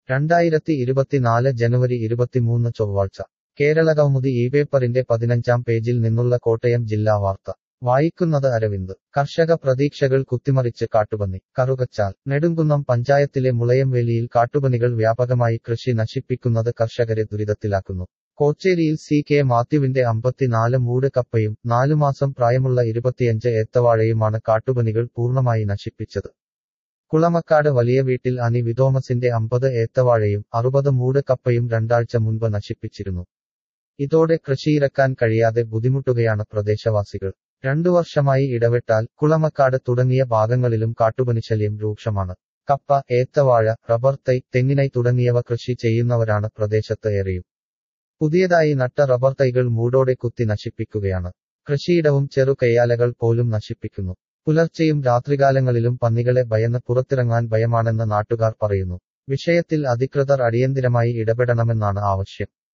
രണ്ടായിരത്തി ഇരുപത്തിനാല് ജനുവരി ഇരുപത്തിമൂന്ന് ചൊവ്വാഴ്ച കേരളകൗമുദി ഈ പേപ്പറിന്റെ പതിനഞ്ചാം പേജിൽ നിന്നുള്ള കോട്ടയം ജില്ലാ വാർത്ത വായിക്കുന്നത് അരവിന്ദ് കർഷക പ്രതീക്ഷകൾ കുത്തിമറിച്ച് കാട്ടുപന്നി കറുകച്ചാൽ നെടുങ്കുന്നം പഞ്ചായത്തിലെ മുളയംവേലിയിൽ കാട്ടുപന്നികൾ വ്യാപകമായി കൃഷി നശിപ്പിക്കുന്നത് കർഷകരെ ദുരിതത്തിലാക്കുന്നു കോച്ചേരിയിൽ സി കെ മാത്യുവിന്റെ അമ്പത്തിനാല് മൂട് കപ്പയും നാലുമാസം പ്രായമുള്ള ഇരുപത്തിയഞ്ച് ഏത്തവാഴയുമാണ് കാട്ടുപന്നികൾ പൂർണ്ണമായി നശിപ്പിച്ചത് കുളമക്കാട് വലിയ വീട്ടിൽ അനി വിതോമസിന്റെ അമ്പത് ഏത്തവാഴയും അറുപത് മൂട് കപ്പയും രണ്ടാഴ്ച മുൻപ് നശിപ്പിച്ചിരുന്നു ഇതോടെ കൃഷിയിറക്കാൻ കഴിയാതെ ബുദ്ധിമുട്ടുകയാണ് പ്രദേശവാസികൾ രണ്ടു വർഷമായി ഇടവിട്ടാൽ കുളമക്കാട് തുടങ്ങിയ ഭാഗങ്ങളിലും കാട്ടുപനിശല്യം രൂക്ഷമാണ് കപ്പ ഏത്തവാഴ റബ്ബർ തൈ തെങ്ങിനൈ തുടങ്ങിയവ കൃഷി ചെയ്യുന്നവരാണ് പ്രദേശത്ത് ഏറെയും പുതിയതായി നട്ട റബ്ബർ തൈകൾ മൂടോടെ കുത്തി നശിപ്പിക്കുകയാണ് കൃഷിയിടവും ചെറു കയ്യാലകൾ പോലും നശിപ്പിക്കുന്നു പുലർച്ചെയും രാത്രികാലങ്ങളിലും പന്നികളെ ഭയന്ന് പുറത്തിറങ്ങാൻ ഭയമാണെന്ന് നാട്ടുകാർ പറയുന്നു വിഷയത്തിൽ അധികൃതർ അടിയന്തിരമായി ഇടപെടണമെന്നാണ് ആവശ്യം